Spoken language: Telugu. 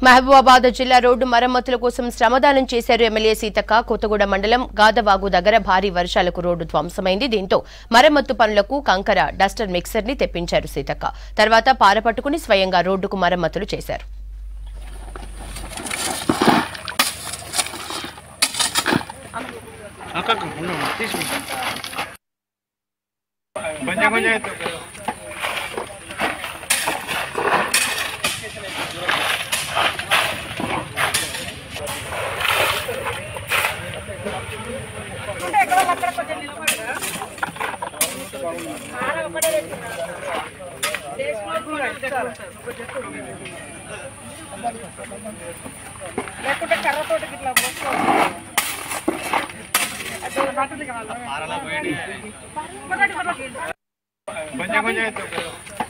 మహబూబాబాద్ జిల్లా రోడ్డు మరమ్మతుల కోసం శ్రమదానం చేశారు ఎమ్మెల్యే సీతక్క కొత్తగూడ మండలం గాదవాగు దగ్గర భారీ వర్షాలకు రోడ్డు ధ్వంసమైంది దీంతో మరమ్మత్తు పనులకు కంకర డస్టర్ మిక్సర్ ని తెప్పించారు సీతక్క తర్వాత పార పట్టుకుని స్వయంగా రోడ్డుకు మరమ్మతులు చేశారు అక్క అక్క, ఉండు, ఉండు, తీసుకుంటా కొంచెం కొంచెం ఎత్తు. లేకుంటే కర్రతోటి ఇట్లా మొత్తం అది మట్టిది కావాలి. కొంచెం కొంచెం ఎత్తు.